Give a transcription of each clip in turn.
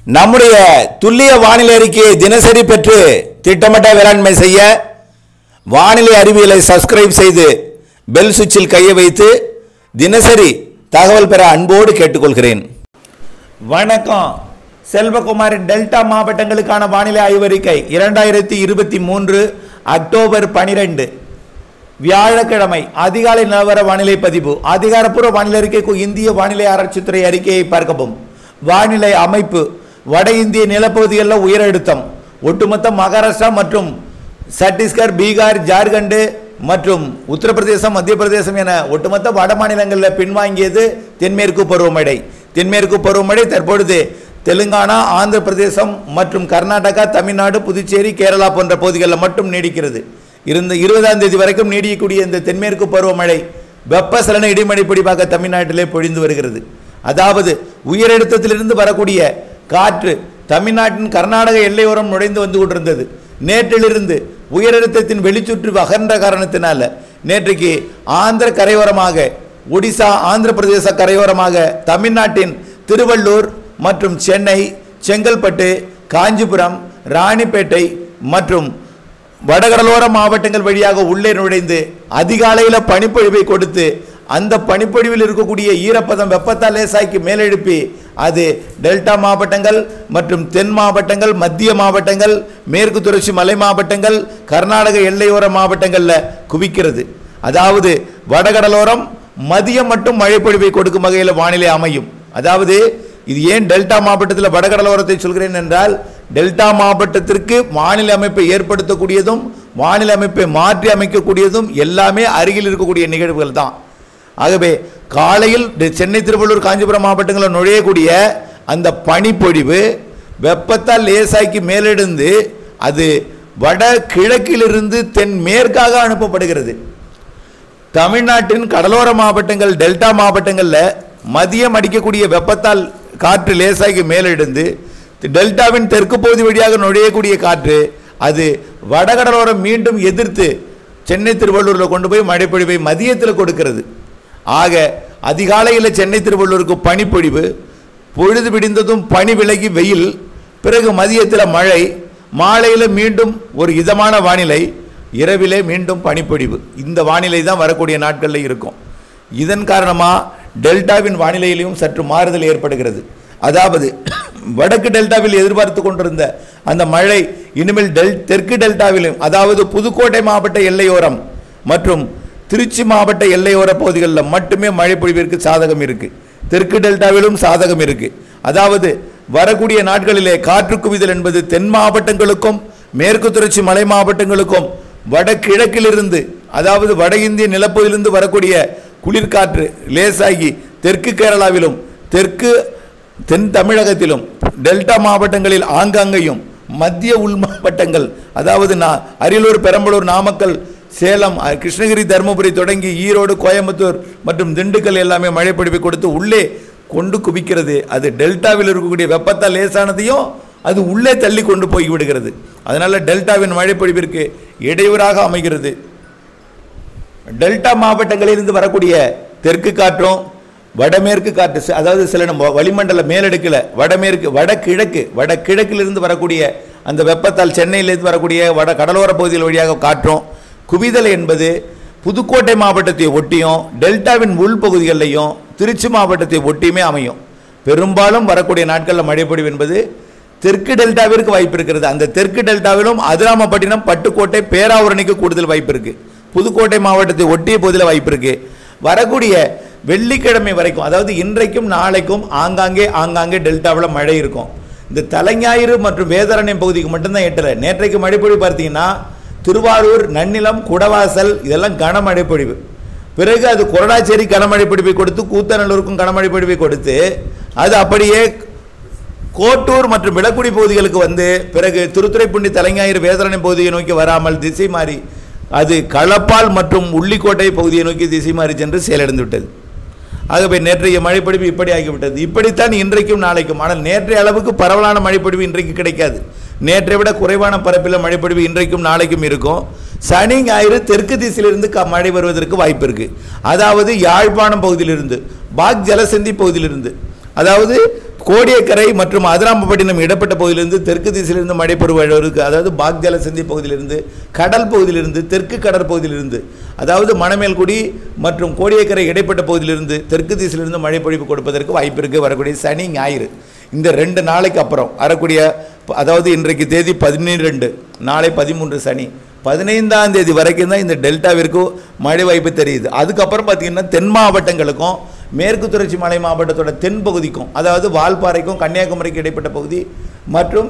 நம்முடைய துல்லிய வானிலை அறிக்கையை தினசரி பெற்று திட்டமிட்ட வேளாண்மை செய்ய வானிலை அறிவியலை சப்ஸ்கிரைப் செய்து பெல் சுவிட்சில் கையை வைத்து தினசரி தகவல் பெற அன்போடு கேட்டுக்கொள்கிறேன் வணக்கம் செல்வகுமாரின் டெல்டா மாவட்டங்களுக்கான வானிலை ஆய்வறிக்கை இரண்டாயிரத்தி இருபத்தி மூன்று அக்டோபர் பனிரெண்டு வியாழக்கிழமை அதிகாலை நிலவர வானிலை பதிவு அதிகாரப்பூர்வ வானிலை அறிக்கைக்கு இந்திய வானிலை ஆராய்ச்சித்துறை அறிக்கையை பார்க்கவும் வானிலை அமைப்பு வட இந்திய நிலப்பகுதிகளில் உயரழுத்தம் ஒட்டுமொத்த மகாராஷ்டிரா மற்றும் சத்தீஸ்கர் பீகார் ஜார்க்கண்டு மற்றும் உத்தரப்பிரதேசம் மத்திய பிரதேசம் என ஒட்டுமொத்த வட மாநிலங்களில் பின்வாங்கியது தென்மேற்கு பருவமழை தென்மேற்கு பருவமழை தற்பொழுது தெலுங்கானா ஆந்திர பிரதேசம் மற்றும் கர்நாடகா தமிழ்நாடு புதுச்சேரி கேரளா போன்ற பகுதிகளில் மட்டும் நீடிக்கிறது இருந்த இருபதாம் தேதி வரைக்கும் நீடிக்கக்கூடிய இந்த தென்மேற்கு பருவமழை வெப்பசலன இடிமழை பிடிப்பாக தமிழ்நாட்டிலே பொழிந்து வருகிறது அதாவது உயரழுத்தத்திலிருந்து வரக்கூடிய காற்று தமிழ்நாட்டின் கர்நாடக எல்லையோரம் நுழைந்து வந்து கொண்டிருந்தது நேற்றிலிருந்து உயரழுத்தத்தின் வெளிச்சுற்று அகன்ற காரணத்தினால நேற்றைக்கு ஆந்திர கரையோரமாக ஒடிசா ஆந்திர பிரதேச கரையோரமாக தமிழ்நாட்டின் திருவள்ளூர் மற்றும் சென்னை செங்கல்பட்டு காஞ்சிபுரம் ராணிப்பேட்டை மற்றும் வடகடலோர மாவட்டங்கள் வழியாக உள்ளே நுழைந்து அதிகாலையில் பனிப்பொழிவை கொடுத்து அந்த பனிப்பொழிவில் இருக்கக்கூடிய ஈரப்பதம் வெப்பத்தால் லேசாய்க்கு மேலெழுப்பி அது டெல்டா மாவட்டங்கள் மற்றும் தென் மாவட்டங்கள் மத்திய மாவட்டங்கள் மேற்கு தொடர்ச்சி மலை மாவட்டங்கள் கர்நாடக எல்லையோர மாவட்டங்களில் குவிக்கிறது அதாவது வடகடலோரம் மதியம் மட்டும் மழைப்பொழிவை கொடுக்கும் வகையில் வானிலை அமையும் அதாவது இது ஏன் டெல்டா மாவட்டத்தில் வடகடலோரத்தை சொல்கிறேன் என்றால் டெல்டா மாவட்டத்திற்கு வானிலை அமைப்பை ஏற்படுத்தக்கூடியதும் வானிலை அமைப்பை மாற்றி அமைக்கக்கூடியதும் எல்லாமே அருகில் இருக்கக்கூடிய நிகழ்வுகள் தான் ஆகவே காலையில் டி- சென்னை திருவள்ளூர் காஞ்சிபுரம் மாவட்டங்களில் நுழையக்கூடிய அந்த பனிப்பொழிவு வெப்பத்தால் லேசாக்கி மேலெழுந்து அது வட கிழக்கிலிருந்து தென் மேற்காக அனுப்பப்படுகிறது தமிழ்நாட்டின் கடலோர மாவட்டங்கள் டெல்டா மாவட்டங்களில் மதியம் அடிக்கக்கூடிய வெப்பத்தால் காற்று லேசாகி மேலெழுந்து டெல்டாவின் தெற்கு பகுதி வழியாக நுழையக்கூடிய காற்று அது வடகடலோரம் மீண்டும் எதிர்த்து சென்னை திருவள்ளூரில் கொண்டு போய் மழைப்பொழிவை மதியத்தில் கொடுக்கிறது ஆக அதிகாலையில் சென்னை திருவள்ளூருக்கு பனிப்பொழிவு பொழுது விடிந்ததும் பனி விலகி வெயில் பிறகு மதியத்தில் மழை மாலையில் மீண்டும் ஒரு இதமான வானிலை இரவிலே மீண்டும் பனிப்பொழிவு இந்த வானிலை தான் வரக்கூடிய நாட்களில் இருக்கும் இதன் காரணமாக டெல்டாவின் வானிலையிலையும் சற்று மாறுதல் ஏற்படுகிறது அதாவது வடக்கு டெல்டாவில் எதிர்பார்த்து கொண்டிருந்த அந்த மழை இனிமேல் டெல் தெற்கு டெல்டாவிலும் அதாவது புதுக்கோட்டை மாவட்ட எல்லையோரம் மற்றும் திருச்சி மாவட்ட எல்லையோர பகுதிகளில் மட்டுமே மழை பொழிவிற்கு சாதகம் இருக்கு தெற்கு டெல்டாவிலும் சாதகம் இருக்கு அதாவது வரக்கூடிய நாட்களிலே காற்று குவிதல் என்பது தென் மாவட்டங்களுக்கும் மேற்கு தொடர்ச்சி மலை மாவட்டங்களுக்கும் வடகிழக்கிலிருந்து அதாவது வட இந்திய நிலப்பகுதியிலிருந்து வரக்கூடிய குளிர்காற்று லேசாகி தெற்கு கேரளாவிலும் தெற்கு தென் தமிழகத்திலும் டெல்டா மாவட்டங்களில் ஆங்காங்கேயும் மத்திய உள் மாவட்டங்கள் அதாவது நான் அரியலூர் பெரம்பலூர் நாமக்கல் சேலம் அ, கிருஷ்ணகிரி தருமபுரி தொடங்கி ஈரோடு கோயம்புத்தூர் மற்றும் திண்டுக்கல் எல்லாமே மழை பொழிவை கொடுத்து உள்ளே கொண்டு குவிக்கிறது அது டெல்டாவில் இருக்கக்கூடிய வெப்பத்தால் லேசானதையும் அது உள்ளே தள்ளி கொண்டு போய் விடுகிறது அதனால டெல்டாவின் மழை பொழிவிற்கு இடையூறாக அமைகிறது டெல்டா மாவட்டங்களிலிருந்து வரக்கூடிய தெற்கு காற்றும் வடமேற்கு காற்று சி- அதாவது சில நம்ம வளிமண்டல மேலடுக்கில் வடமேற்கு வடகிழக்கு வடகிழக்கிலிருந்து வரக்கூடிய அந்த வெப்பத்தால் சென்னையிலிருந்து வரக்கூடிய வட கடலோர பகுதிகள் வழியாக காற்றும் குவிதல் என்பது புதுக்கோட்டை மாவட்டத்தை ஒட்டியும் டெல்டாவின் உள்பகுதிகளிலையும் திருச்சி மாவட்டத்தை ஒட்டியுமே அமையும் பெரும்பாலும் வரக்கூடிய நாட்களில் மழைப்பொழிவு என்பது தெற்கு டெல்டாவிற்கு வாய்ப்பு இருக்கிறது அந்த தெற்கு டெல்டாவிலும் அதிராமப்பட்டினம் பட்டுக்கோட்டை பேராவூரணிக்கு கூடுதல் வாய்ப்பு இருக்கு புதுக்கோட்டை மாவட்டத்தை ஒட்டிய பகுதியில் வாய்ப்பு இருக்கு வரக்கூடிய வெள்ளிக்கிழமை வரைக்கும் அதாவது இன்றைக்கும் நாளைக்கும் ஆங்காங்கே ஆங்காங்கே டெல்டாவில் மழை இருக்கும் இந்த தலைஞாயிறு மற்றும் வேதாரண்யம் பகுதிக்கு மட்டும்தான் எட்டலை நேற்றைக்கு மழைப்பொழிவு பார்த்தீங்கன்னா திருவாரூர் நன்னிலம் குடவாசல் இதெல்லாம் கனமழை பொழிவு பிறகு அது கொரடாச்சேரி கனமழை பொழிவை கொடுத்து கூத்தநல்லூருக்கும் கனமழை பொழிவை கொடுத்து அது அப்படியே கோட்டூர் மற்றும் விளக்குடி பகுதிகளுக்கு வந்து பிறகு திருத்துறைப்பூண்டி தலைஞாயிறு வேதரனை பகுதியை நோக்கி வராமல் திசை மாறி அது களப்பால் மற்றும் உள்ளிக்கோட்டை பகுதியை நோக்கி திசை மாறி சென்று செயலிழந்து விட்டது ஆகவே நேற்றைய மழைப்பொழிவு இப்படி ஆகிவிட்டது இப்படித்தான் இன்றைக்கும் நாளைக்கும் ஆனால் நேற்றைய அளவுக்கு பரவலான மழைப்பொழிவு இன்றைக்கு கிடைக்காது நேற்றை விட குறைவான பரப்பில் மழைப்பொழிவு இன்றைக்கும் நாளைக்கும் இருக்கும் சனி ஞாயிறு தெற்கு திசையிலிருந்து க மழை வருவதற்கு வாய்ப்பு இருக்கு அதாவது யாழ்ப்பாணம் பகுதியிலிருந்து பாக் ஜலசந்தி பகுதியிலிருந்து அதாவது கோடியக்கரை மற்றும் அதிராம்பட்டினம் இடப்பட்ட பகுதியிலிருந்து தெற்கு திசையிலிருந்து மழை பெறுவதற்கு அதாவது பாக்ஜல சந்தி பகுதியிலிருந்து கடல் பகுதியிலிருந்து தெற்கு கடற்பகுதியிலிருந்து அதாவது மணமேல்குடி மற்றும் கோடியக்கரை இடைப்பட்ட பகுதியிலிருந்து தெற்கு திசையிலிருந்து மழை பொழிவு கொடுப்பதற்கு வாய்ப்பு இருக்குது வரக்கூடிய சனி ஞாயிறு இந்த ரெண்டு நாளைக்கு அப்புறம் வரக்கூடிய அதாவது இன்றைக்கு தேதி பதினீரெண்டு நாளை பதிமூன்று சனி பதினைந்தாம் தேதி வரைக்கும் தான் இந்த டெல்டாவிற்கு மழை வாய்ப்பு தெரியுது அதுக்கப்புறம் பார்த்தீங்கன்னா தென் மாவட்டங்களுக்கும் மேற்கு தொடர்ச்சி மலை மாவட்டத்தோட தென் பகுதிக்கும் அதாவது வால்பாறைக்கும் கன்னியாகுமரிக்கு இடைப்பட்ட பகுதி மற்றும்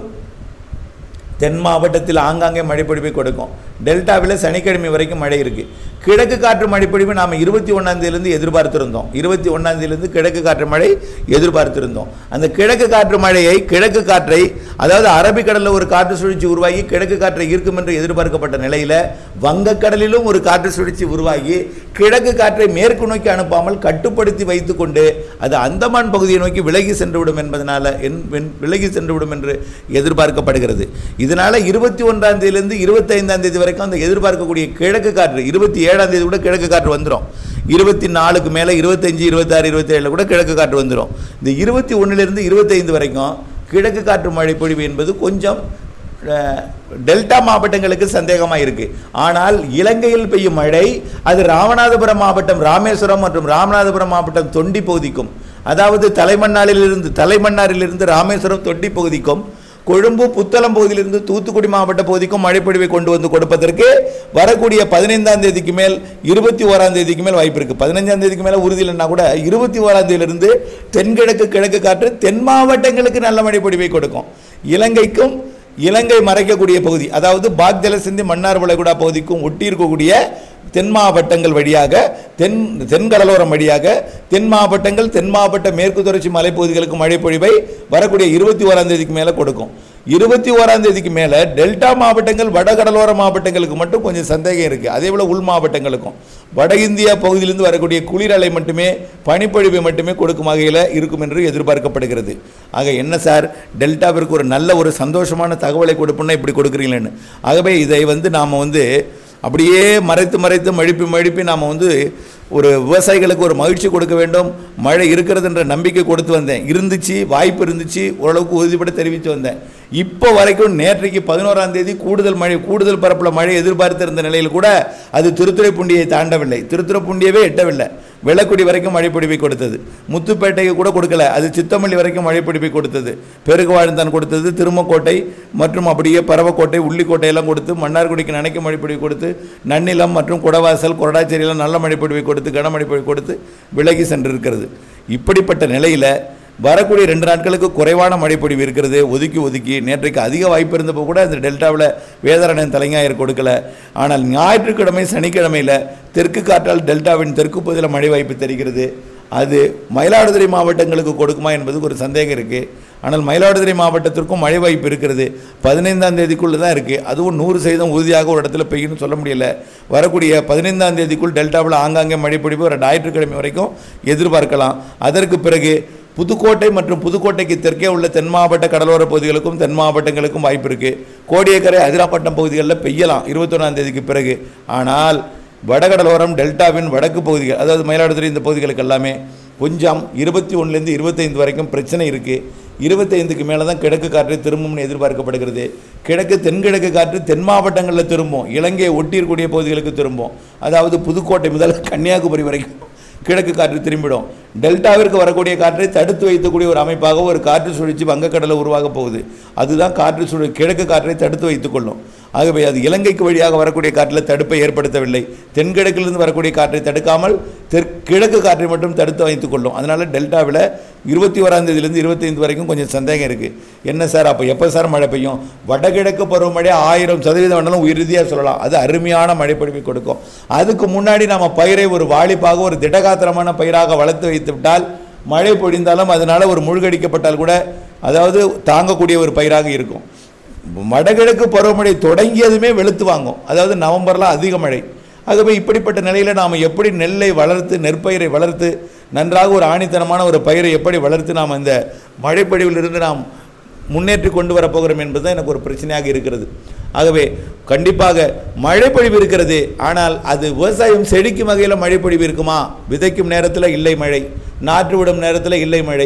தென் மாவட்டத்தில் ஆங்காங்கே மழைப்பொழிவை கொடுக்கும் டெல்டாவில் சனிக்கிழமை வரைக்கும் மழை இருக்குது கிழக்கு காற்று மழைப்பொழிவு நாம் இருபத்தி ஒன்றாந்தேதியிலேருந்து எதிர்பார்த்திருந்தோம் இருபத்தி ஒன்றாந்தேதியிலேருந்து கிழக்கு காற்று மழை எதிர்பார்த்திருந்தோம் அந்த கிழக்கு காற்று மழையை கிழக்கு காற்றை அதாவது அரபிக்கடலில் ஒரு காற்று சுழற்சி உருவாகி கிழக்கு காற்றை ஈர்க்கும் என்று எதிர்பார்க்கப்பட்ட நிலையில் வங்கக்கடலிலும் ஒரு காற்று சுழற்சி உருவாகி கிழக்கு காற்றை மேற்கு நோக்கி அனுப்பாமல் கட்டுப்படுத்தி வைத்துக்கொண்டு அது அந்தமான் பகுதியை நோக்கி விலகி சென்றுவிடும் என்பதனால என்- என்- விலகி சென்றுவிடும் என்று எதிர்பார்க்கப்படுகிறது இதனால இருபத்தி ஒன்றாம் தேதியிலிருந்து இருபத்தி ஐந்தாம் தேதி வரைக்கும் அந்த எதிர்பார்க்கக்கூடிய கிழக்கு காற்று இருபத்தி ஏழாம் தேதி கூட கிழக்கு காற்று வந்துடும் இருபத்தி நாலுக்கு மேலே இருபத்தஞ்சு இருபத்தாறு இருபத்தேழில் கூட கிழக்கு காற்று வந்துடும் இந்த இருபத்தி ஒன்றிலிருந்து இருபத்தைந்து வரைக்கும் கிழக்கு காற்று மழை பொழிவு என்பது கொஞ்சம் அஹ், டெல்டா மாவட்டங்களுக்கு சந்தேகமாக இருக்கு ஆனால் இலங்கையில் பெய்யும் மழை அது ராமநாதபுரம் மாவட்டம் ராமேஸ்வரம் மற்றும் ராமநாதபுரம் மாவட்டம் தொண்டி பகுதிக்கும் அதாவது தலைமன்னாரிலிருந்து தலைமன்னாரிலிருந்து ராமேஸ்வரம் தொண்டி பகுதிக்கும் கொழும்பு புத்தளம் பகுதியிலிருந்து தூத்துக்குடி மாவட்ட பகுதிக்கும் மழைப்பொழிவை கொண்டு வந்து கொடுப்பதற்கு வரக்கூடிய பதினைந்தாம் தேதிக்கு மேல் இருபத்தி ஓராம் தேதிக்கு மேல் வாய்ப்பு இருக்கு பதினஞ்சாம் தேதிக்கு மேல உறுதி இல்லைன்னா கூட இருபத்தி ஓராம் தேதியிலிருந்து தென்கிழக்கு கிழக்கு காற்று தென் மாவட்டங்களுக்கு நல்ல மழைப்பொழிவை கொடுக்கும் இலங்கைக்கும் இலங்கை மறைக்கக்கூடிய பகுதி அதாவது பாக்ஜல சிந்தி மன்னார் வளைகுடா பகுதிக்கும் ஒட்டி இருக்கக்கூடிய தென் மாவட்டங்கள் வழியாக தென் தென்கடலோரம் வழியாக தென் மாவட்டங்கள் தென் மாவட்ட மேற்கு தொடர்ச்சி மலைப்பகுதிகளுக்கு மழைப்பொழிவை வரக்கூடிய இருபத்தி ஓராம் தேதிக்கு மேலே கொடுக்கும் இருபத்தி ஓராம் தேதிக்கு மேலே டெல்டா மாவட்டங்கள் வடகடலோர மாவட்டங்களுக்கு மட்டும் கொஞ்சம் சந்தேகம் இருக்குது அதே போல் உள் மாவட்டங்களுக்கும் வட இந்தியா பகுதியிலிருந்து வரக்கூடிய குளிர் அலை மட்டுமே பனிப்பொழிவை மட்டுமே கொடுக்கும் வகையில் இருக்கும் என்று எதிர்பார்க்கப்படுகிறது ஆக என்ன சார் டெல்டாவிற்கு ஒரு நல்ல ஒரு சந்தோஷமான தகவலை கொடுப்போம்னா இப்படி கொடுக்குறீங்களேன்னு ஆகவே இதை வந்து நாம் வந்து அப்படியே மறைத்து மறைத்து மழுப்பி மழுப்பி நாம் வந்து ஒரு விவசாயிகளுக்கு ஒரு மகிழ்ச்சி கொடுக்க வேண்டும் மழை இருக்கிறது என்ற நம்பிக்கை கொடுத்து வந்தேன் இருந்துச்சு வாய்ப்பு இருந்துச்சு ஓரளவுக்கு உறுதிப்பட தெரிவித்து வந்தேன் இப்போ வரைக்கும் நேற்றைக்கு பதினோராம் தேதி கூடுதல் மழை கூடுதல் பரப்பில் மழை எதிர்பார்த்திருந்த நிலையில் கூட அது திருத்துறைப்பூண்டியை தாண்டவில்லை திருத்துறைப்பூண்டியவே எட்டவில்லை வெள்ளக்குடி வரைக்கும் மழைப்பிடிப்பை கொடுத்தது முத்துப்பேட்டைக்கு கூட கொடுக்கல அது சித்தமல்லி வரைக்கும் மழைப்பிடிப்பை கொடுத்தது பெருகுவாழ்ந்தான் கொடுத்தது திருமக்கோட்டை மற்றும் அப்படியே பரவக்கோட்டை உள்ளிக்கோட்டை எல்லாம் கொடுத்து மன்னார்குடிக்கு நனைக்க மழைப்பிடிவை கொடுத்து நன்னிலம் மற்றும் குடவாசல் கொரடாச்சேரியில் நல்ல மழைப்பிடிவை கொடுத்து கனமழைப்பிடிவை கொடுத்து விலகி சென்றிருக்கிறது இப்படிப்பட்ட நிலையில் வரக்கூடிய ரெண்டு நாட்களுக்கு குறைவான மழைப்பொழிவு இருக்கிறது ஒதுக்கி ஒதுக்கி நேற்றைக்கு அதிக வாய்ப்பு இருந்தப்போ கூட அந்த டெல்டாவில் வேதாரண்யம் தலைஞாயிறு கொடுக்கல ஆனால் ஞாயிற்றுக்கிழமை சனிக்கிழமையில் தெற்கு காற்றால் டெல்டாவின் தெற்கு பகுதியில் மழை வாய்ப்பு தெரிகிறது அது மயிலாடுதுறை மாவட்டங்களுக்கு கொடுக்குமா என்பதுக்கு ஒரு சந்தேகம் இருக்குது ஆனால் மயிலாடுதுறை மாவட்டத்திற்கும் மழை வாய்ப்பு இருக்கிறது பதினைந்தாம் தேதிக்குள்ளே தான் இருக்குது அதுவும் நூறு சதவீதம் உறுதியாக ஒரு இடத்துல பெய்யும்னு சொல்ல முடியல வரக்கூடிய பதினைந்தாம் தேதிக்குள் டெல்டாவில் ஆங்காங்கே மழை பொழிவு ஒரு ஞாயிற்றுக்கிழமை வரைக்கும் எதிர்பார்க்கலாம் அதற்கு பிறகு புதுக்கோட்டை மற்றும் புதுக்கோட்டைக்கு தெற்கே உள்ள தென் மாவட்ட கடலோர பகுதிகளுக்கும் தென் மாவட்டங்களுக்கும் வாய்ப்பு இருக்குது கோடியக்கரை அதிராப்பட்டம் பகுதிகளில் பெய்யலாம் இருபத்தொன்னாம் தேதிக்கு பிறகு ஆனால் வடகடலோரம் டெல்டாவின் வடக்கு பகுதிகள் அதாவது மயிலாடுதுறை இந்த பகுதிகளுக்கு எல்லாமே கொஞ்சம் இருபத்தி ஒன்றுலேருந்து இருபத்தைந்து வரைக்கும் பிரச்சனை இருக்குது இருபத்தைந்துக்கு மேலே தான் கிழக்கு காற்று திரும்பும்னு எதிர்பார்க்கப்படுகிறது கிழக்கு தென்கிழக்கு காற்று தென் மாவட்டங்களில் திரும்பும் இலங்கையை ஒட்டி இருக்கக்கூடிய பகுதிகளுக்கு திரும்பும் அதாவது புதுக்கோட்டை முதல் கன்னியாகுமரி வரைக்கும் கிழக்கு காற்று திரும்பிடும் டெல்டாவிற்கு வரக்கூடிய காற்றை தடுத்து வைக்கக்கூடிய ஒரு அமைப்பாக ஒரு காற்று சுழற்சி வங்கக்கடலை உருவாக போகுது அதுதான் காற்று சுழி கிழக்கு காற்றை தடுத்து வைத்துக்கொள்ளும் ஆகவே அது இலங்கைக்கு வழியாக வரக்கூடிய காற்றில் தடுப்பை ஏற்படுத்தவில்லை தென்கிழக்கிலிருந்து வரக்கூடிய காற்றை தடுக்காமல் தெற்கிழக்கு காற்றை மட்டும் தடுத்து வைத்துக் கொள்ளும் அதனால டெல்டாவில் இருபத்தி ஓராம் தேதியிலிருந்து இருபத்தைந்து வரைக்கும் கொஞ்சம் சந்தேகம் இருக்குது என்ன சார் அப்போ எப்போ சார் மழை பெய்யும் வடகிழக்கு பருவமழை ஆயிரம் சதவீதம் வேணாலும் உறுதியாக சொல்லலாம் அது அருமையான மழைப்பொழிவை கொடுக்கும் அதுக்கு முன்னாடி நம்ம பயிரை ஒரு வாளிப்பாக ஒரு திடகாத்திரமான பயிராக வளர்த்து வைத்து விட்டால் மழை பொழிந்தாலும் அதனால ஒரு முழுகடிக்கப்பட்டால் கூட அதாவது தாங்கக்கூடிய ஒரு பயிராக இருக்கும் வடகிழக்கு பருவமழை தொடங்கியதுமே வெளுத்து வாங்கும் அதாவது நவம்பரில் அதிக மழை ஆகவே இப்படிப்பட்ட நிலையில் நாம் எப்படி நெல்லை வளர்த்து நெற்பயிரை வளர்த்து நன்றாக ஒரு ஆணித்தனமான ஒரு பயிரை எப்படி வளர்த்து நாம் இந்த மழைப்பொழிவிலிருந்து நாம் முன்னேற்றி கொண்டு வரப்போகிறோம் என்பது தான் எனக்கு ஒரு பிரச்சனையாக இருக்கிறது ஆகவே கண்டிப்பாக மழைப்பொழிவு இருக்கிறது ஆனால் அது விவசாயம் செழிக்கும் வகையில் மழைப்பொழிவு இருக்குமா விதைக்கும் நேரத்தில் இல்லை மழை நாற்று விடும் நேரத்தில் இல்லை மழை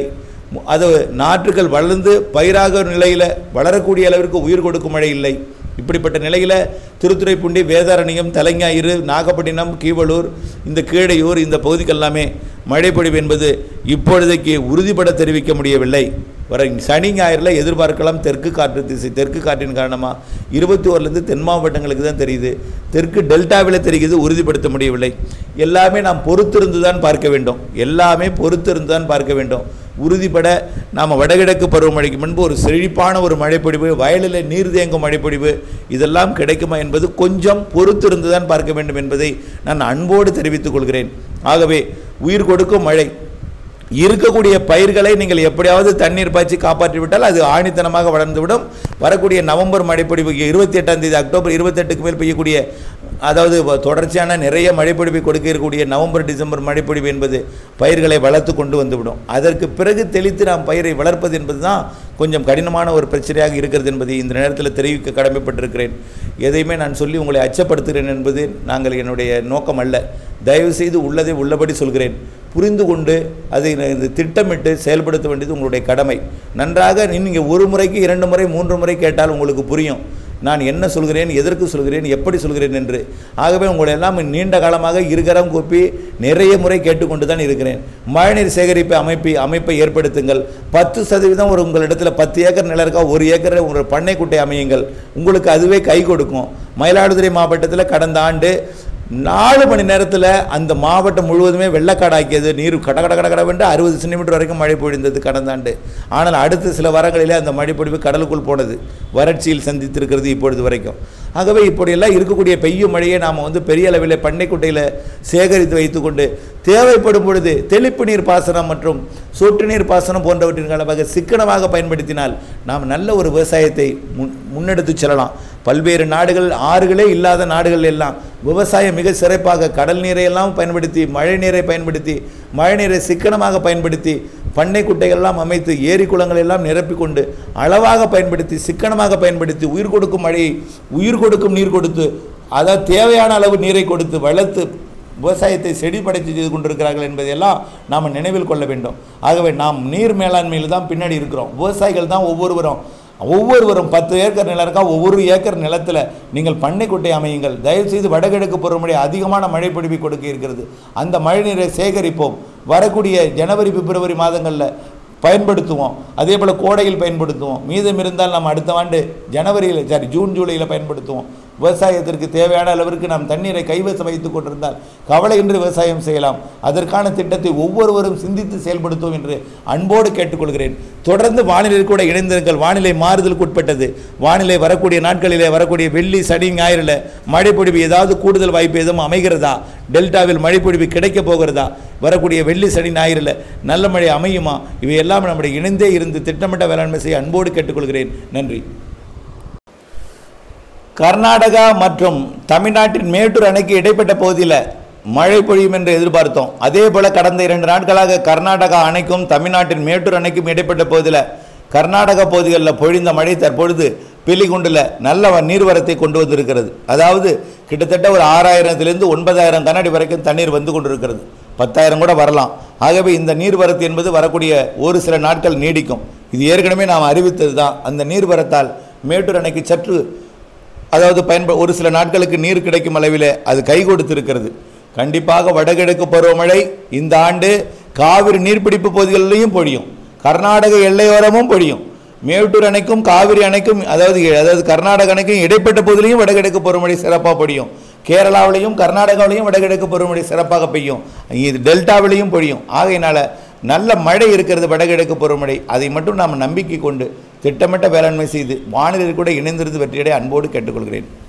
மு- அது நாற்றுகள் வளர்ந்து பயிராக நிலையில் வளரக்கூடிய அளவிற்கு உயிர் கொடுக்கும் மழை இல்லை இப்படிப்பட்ட நிலையில் திருத்துறைப்பூண்டி வேதாரண்யம் தலைஞாயிறு நாகப்பட்டினம் கீவளூர் இந்த கீழையூர் இந்த பகுதிக்கெல்லாமே மழை பொழிவு என்பது இப்பொழுதைக்கு உறுதிப்பட தெரிவிக்க முடியவில்லை வர சனி ஞாயிறில் எதிர்பார்க்கலாம் தெற்கு காற்று திசை தெற்கு காற்றின் காரணமாக இருபத்தி ஓரிலிருந்து தென் மாவட்டங்களுக்கு தான் தெரியுது தெற்கு டெல்டாவில் தெரிகிறது உறுதிப்படுத்த முடியவில்லை எல்லாமே நாம் பொறுத்திருந்து தான் பார்க்க வேண்டும் எல்லாமே பொறுத்திருந்து தான் பார்க்க வேண்டும் உறுதிப்பட நாம் வடகிழக்கு பருவமழைக்கு முன்பு ஒரு செழிப்பான ஒரு மழைப்பொழிவு வயலில் நீர் தேங்கும் மழைப்பொழிவு இதெல்லாம் கிடைக்குமா என்பது கொஞ்சம் பொறுத்திருந்து தான் பார்க்க வேண்டும் என்பதை நான் அன்போடு தெரிவித்துக் கொள்கிறேன் ஆகவே உயிர் கொடுக்கும் மழை இருக்கக்கூடிய பயிர்களை நீங்கள் எப்படியாவது தண்ணீர் பாய்ச்சி காப்பாற்றி விட்டால் அது ஆணித்தனமாக வளர்ந்துவிடும் வரக்கூடிய நவம்பர் மழைப்பொழிவு இருபத்தி எட்டாம் தேதி அக்டோபர் இருபத்தெட்டுக்கு மேல் பெய்யக்கூடிய அதாவது வ- தொடர்ச்சியான நிறைய மழைப்பொழிவை கொடுக்க இருக்கக்கூடிய நவம்பர் டிசம்பர் மழைப்பொழிவு என்பது பயிர்களை வளர்த்து கொண்டு வந்துவிடும் அதற்கு பிறகு தெளித்து நாம் பயிரை வளர்ப்பது என்பது தான் கொஞ்சம் கடினமான ஒரு பிரச்சனையாக இருக்கிறது என்பதை இந்த நேரத்தில் தெரிவிக்க கடமைப்பட்டிருக்கிறேன் எதையுமே நான் சொல்லி உங்களை அச்சப்படுத்துகிறேன் என்பது நாங்கள் என்னுடைய நோக்கம் அல்ல தயவு செய்து உள்ளதை உள்ளபடி சொல்கிறேன் புரிந்து கொண்டு அதை இந்த திட்டமிட்டு செயல்படுத்த வேண்டியது உங்களுடைய கடமை நன்றாக நீங்கள் ஒரு முறைக்கு இரண்டு முறை மூன்று முறை கேட்டால் உங்களுக்கு புரியும் நான் என்ன சொல்கிறேன் எதற்கு சொல்கிறேன் எப்படி சொல்கிறேன் என்று ஆகவே உங்களை எல்லாம் நீண்ட காலமாக இருகரம் கூப்பி நிறைய முறை கேட்டுக்கொண்டு தான் இருக்கிறேன் மழைநீர் சேகரிப்பு அமைப்பை அமைப்பை ஏற்படுத்துங்கள் பத்து சதவீதம் ஒரு உங்களிடத்தில் பத்து ஏக்கர் நிலம் இருக்கா ஒரு ஏக்கர் உங்கள் பண்ணைக்குட்டை அமையுங்கள் உங்களுக்கு அதுவே கை கொடுக்கும் மயிலாடுதுறை மாவட்டத்தில் கடந்த ஆண்டு நாலு மணி நேரத்தில் அந்த மாவட்டம் முழுவதுமே வெள்ளக்காடாக்கியது நீர் கட கட கட கடவென்று அறுபது சென்டிமீட்டர் வரைக்கும் மழை பொழிந்தது கடந்த ஆண்டு ஆனால் அடுத்த சில வாரங்களிலே அந்த மழை பொழிவு கடலுக்குள் போனது வறட்சியில் சந்தித்திருக்கிறது இப்பொழுது வரைக்கும் ஆகவே இப்படியெல்லாம் இருக்கக்கூடிய பெய்யும் மழையை நாம் வந்து பெரிய அளவில் பண்ணைக்குட்டையில் சேகரித்து வைத்துக்கொண்டு தேவைப்படும் பொழுது தெளிப்பு நீர் பாசனம் மற்றும் சொட்டு நீர் பாசனம் போன்றவற்றின் காலமாக சிக்கனமாக பயன்படுத்தினால் நாம் நல்ல ஒரு விவசாயத்தை முன் முன்னெடுத்து செல்லலாம் பல்வேறு நாடுகள் ஆறுகளே இல்லாத நாடுகள் எல்லாம் விவசாயம் மிக சிறப்பாக கடல் நீரை எல்லாம் பயன்படுத்தி மழை நீரை பயன்படுத்தி மழை நீரை சிக்கனமாக பயன்படுத்தி பண்ணை குட்டைகள்லாம் அமைத்து ஏரி குளங்கள் எல்லாம் நிரப்பிக் கொண்டு அளவாக பயன்படுத்தி சிக்கனமாக பயன்படுத்தி உயிர் கொடுக்கும் மழையை உயிர் கொடுக்கும் நீர் கொடுத்து அதாவது தேவையான அளவு நீரை கொடுத்து வளர்த்து விவசாயத்தை செடிப்படைத்து செய்து கொண்டிருக்கிறார்கள் என்பதையெல்லாம் நாம் நினைவில் கொள்ள வேண்டும் ஆகவே நாம் நீர் மேலாண்மையில் தான் பின்னாடி இருக்கிறோம் விவசாயிகள் தான் ஒவ்வொருவரும் ஒவ்வொருவரும் பத்து ஏக்கர் நிலம் இருக்கா ஒவ்வொரு ஏக்கர் நிலத்தில் நீங்கள் பண்ணைக்குட்டை அமையுங்கள் தயவுசெய்து வடகிழக்கு பருவமழை அதிகமான மழை பொழிவை கொடுக்க இருக்கிறது அந்த மழைநீரை சேகரிப்போம் வரக்கூடிய ஜனவரி பிப்ரவரி மாதங்களில் பயன்படுத்துவோம் அதே போல் கோடையில் பயன்படுத்துவோம் மீதம் இருந்தால் நாம் அடுத்த ஆண்டு ஜனவரியில் சாரி ஜூன் ஜூலையில் பயன்படுத்துவோம் விவசாயத்திற்கு தேவையான அளவிற்கு நாம் தண்ணீரை கைவசம் வைத்துக் கொண்டிருந்தால் கவலையின்றி விவசாயம் செய்யலாம் அதற்கான திட்டத்தை ஒவ்வொருவரும் சிந்தித்து செயல்படுத்துவோம் என்று அன்போடு கேட்டுக்கொள்கிறேன் தொடர்ந்து வானிலை கூட இணைந்திருங்கள் வானிலை மாறுதலுக்கு உட்பட்டது வானிலை வரக்கூடிய நாட்களிலே வரக்கூடிய வெள்ளி சனி ஞாயிறில் மழைப்பொழிவு ஏதாவது கூடுதல் வாய்ப்பு எதுவும் அமைகிறதா டெல்டாவில் மழைப்பொழிவு கிடைக்கப் போகிறதா வரக்கூடிய வெள்ளி சனி ஞாயிறில் நல்ல மழை அமையுமா இவையெல்லாம் நம்முடைய இணைந்தே இருந்து திட்டமிட்ட வேளாண்மை செய்ய அன்போடு கேட்டுக்கொள்கிறேன் நன்றி கர்நாடகா மற்றும் தமிழ்நாட்டின் மேட்டூர் அணைக்கு இடைப்பட்ட பகுதியில் மழை பொழியும் என்று எதிர்பார்த்தோம் அதே போல கடந்த இரண்டு நாட்களாக கர்நாடகா அணைக்கும் தமிழ்நாட்டின் மேட்டூர் அணைக்கும் இடைப்பட்ட பகுதியில் கர்நாடக பகுதிகளில் பொழிந்த மழை தற்பொழுது பில்லிகுண்டில் நல்ல வ- நீர்வரத்தை கொண்டு வந்திருக்கிறது அதாவது கிட்டத்தட்ட ஒரு ஆறாயிரத்திலிருந்து ஒன்பதாயிரம் கண்ணாடி வரைக்கும் தண்ணீர் வந்து கொண்டிருக்கிறது பத்தாயிரம் கூட வரலாம் ஆகவே இந்த நீர்வரத்து என்பது வரக்கூடிய ஒரு சில நாட்கள் நீடிக்கும் இது ஏற்கனவே நாம் அறிவித்தது தான் அந்த நீர்வரத்தால் மேட்டூர் அணைக்கு சற்று அதாவது பயன்ப ஒரு சில நாட்களுக்கு நீர் கிடைக்கும் அளவில் அது கை கொடுத்திருக்கிறது கண்டிப்பாக வடகிழக்கு பருவமழை இந்த ஆண்டு காவிரி நீர்பிடிப்பு பகுதிகளிலையும் பொழியும் கர்நாடக எல்லையோரமும் பொழியும் மேட்டூர் அணைக்கும் காவிரி அணைக்கும் அதாவது அதாவது கர்நாடக அணைக்கும் இடைப்பட்ட பகுதியிலையும் வடகிழக்கு பருவமழை சிறப்பாக பொழியும் கேரளாவிலையும் கர்நாடகாவிலையும் வடகிழக்கு பருவமழை சிறப்பாக பெய்யும் இது டெல்டாவிலையும் பொழியும் ஆகையினால நல்ல மழை இருக்கிறது வடகிழக்கு பருவமழை அதை மட்டும் நாம் நம்பிக்கை கொண்டு திட்டமிட்ட வேளாண்மை செய்து வானிலை கூட இணைந்திருந்து வெற்றியடைய அன்போடு கேட்டுக்கொள்கிறேன்